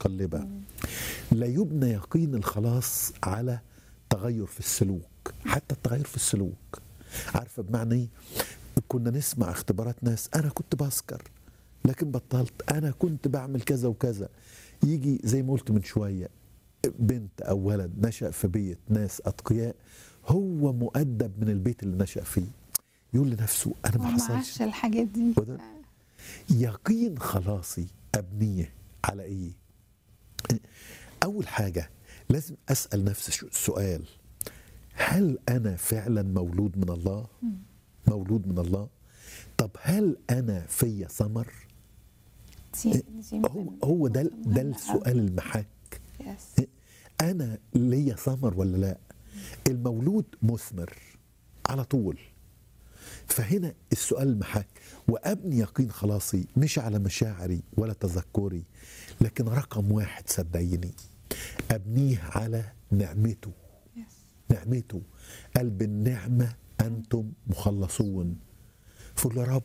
متقلبة لا يبنى يقين الخلاص على تغير في السلوك حتى التغير في السلوك عارفة بمعنى ايه كنا نسمع اختبارات ناس انا كنت بسكر لكن بطلت انا كنت بعمل كذا وكذا يجي زي ما قلت من شوية بنت او ولد نشأ في بيت ناس اتقياء هو مؤدب من البيت اللي نشأ فيه يقول لنفسه انا ما وما حصلش عاش الحاجات دي وده يقين خلاصي ابنيه على ايه اول حاجه لازم اسال نفسي شو- سؤال هل انا فعلا مولود من الله مولود من الله طب هل انا فيا ثمر دي دي هو مهمة. هو ده نقطة ده مهمة السؤال المحك أوي. يس. انا ليا ثمر ولا لا المولود مثمر على طول فهنا السؤال المحك وابني يقين خلاصي مش على مشاعري ولا تذكري لكن رقم واحد صدقيني ابنيه على نعمته يس. نعمته قال بالنعمة أنتم مخلصون فقول يا رب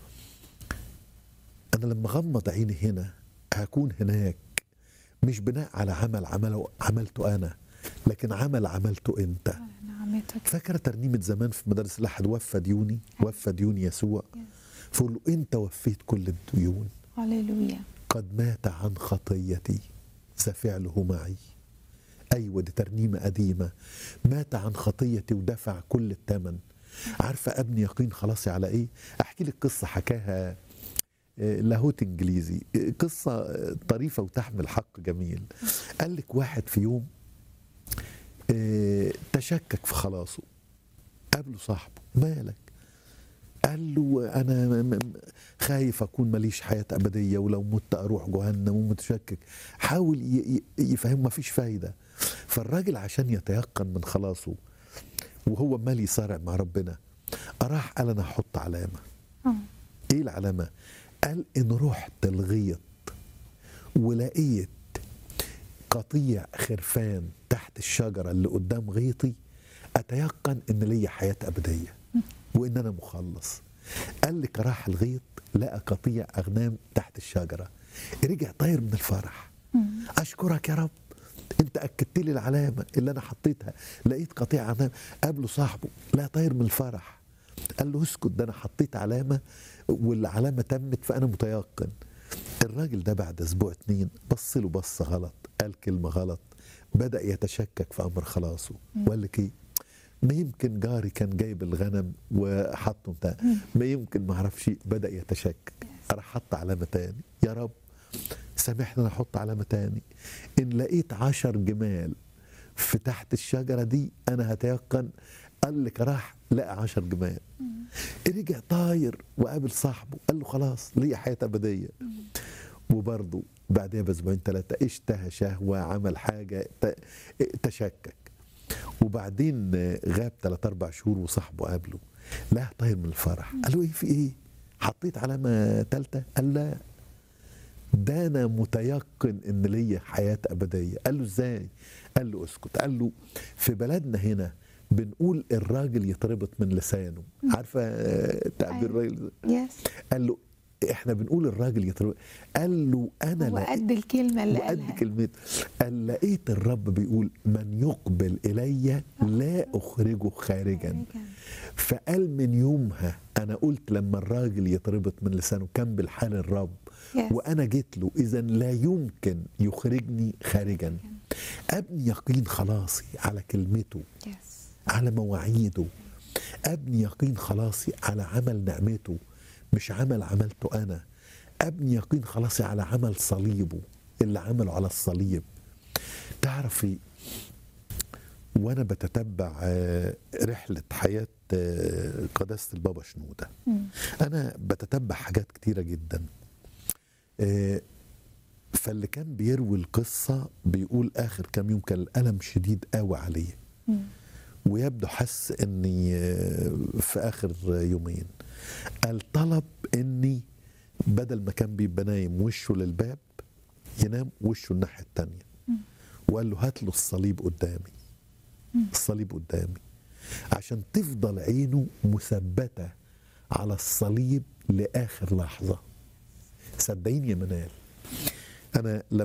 أنا لما غمض عيني هنا هكون هناك مش بناء على عمل عمله عملته أنا لكن عمل عملته أنت نعمتك فاكرة ترنيمة زمان في مدارس الأحد وفى ديوني وفى ديون يسوع فقول له أنت وفيت كل الديون هللويا قد مات عن خطيتي سفعله معي أيوة دي ترنيمة قديمة مات عن خطيتي ودفع كل الثمن عارفة أبني يقين خلاصي على إيه أحكي لك قصة حكاها آه، لاهوت إنجليزي آه، قصة آه، طريفة وتحمل حق جميل قال لك واحد في يوم آه، تشكك في خلاصه قابله صاحبه مالك قال له انا م- م- خايف اكون ماليش حياه ابديه ولو مت اروح جهنم ومتشكك حاول ي- ي- يفهم ما فيش فايده فالراجل عشان يتيقن من خلاصه وهو مال يصارع مع ربنا راح قال انا هحط علامه آه. ايه العلامه قال ان رحت الغيط ولقيت قطيع خرفان تحت الشجره اللي قدام غيطي اتيقن ان ليا حياه ابديه وان انا مخلص قال لك راح الغيط لقى قطيع اغنام تحت الشجره رجع طاير من الفرح مم. اشكرك يا رب انت اكدت لي العلامه اللي انا حطيتها لقيت قطيع اغنام قابله صاحبه لا طاير من الفرح قال له اسكت ده انا حطيت علامه والعلامه تمت فانا متيقن الراجل ده بعد اسبوع اتنين بص له بصه غلط قال كلمه غلط بدا يتشكك في امر خلاصه وقال لك ايه ما يمكن جاري كان جايب الغنم وحطه بتاع ما يمكن ما اعرفش بدا يتشكك راح حط علامه تاني يا رب سامحني انا احط علامه تاني ان لقيت عشر جمال في تحت الشجره دي انا هتيقن قال لك راح لقى عشر جمال رجع طاير وقابل صاحبه قال له خلاص ليا حياه ابديه وبرضه بعدها باسبوعين ثلاثه اشتهى شهوه عمل حاجه ت- تشكك وبعدين غاب ثلاث اربع شهور وصاحبه قابله لا طاير من الفرح قال له ايه في ايه حطيت علامه ثالثه قال لا ده انا متيقن ان ليا حياه ابديه قال له ازاي قال له اسكت قال له في بلدنا هنا بنقول الراجل يتربط من لسانه عارفه آه، تعبير أيوة. الراجل يس قال له احنا بنقول الراجل يتربط قال له انا لقيت وقد الكلمة اللي وقد قالها كلمته قال لقيت الرب بيقول من يقبل الي لا اخرجه خارجا فقال من يومها انا قلت لما الراجل يتربط من لسانه كان بالحال الرب يس. وانا جيت له اذا لا يمكن يخرجني خارجا ابني يقين خلاصي على كلمته يس على مواعيده ابني يقين خلاصي على عمل نعمته مش عمل عملته انا ابني يقين خلاصي على عمل صليبه اللي عمله على الصليب تعرفي وانا بتتبع آه، رحله حياه آه، قداسه البابا شنوده مم. انا بتتبع حاجات كتيره جدا آه، فاللي كان بيروي القصه بيقول اخر كام يوم كان الالم شديد قوي عليه مم. ويبدو حس اني آه، في اخر يومين قال طلب اني بدل ما كان بيبقى نايم وشه للباب ينام وشه الناحيه التانية وقال له هات له الصليب قدامي الصليب قدامي عشان تفضل عينه مثبته على الصليب لاخر لحظه صدقيني يا منال انا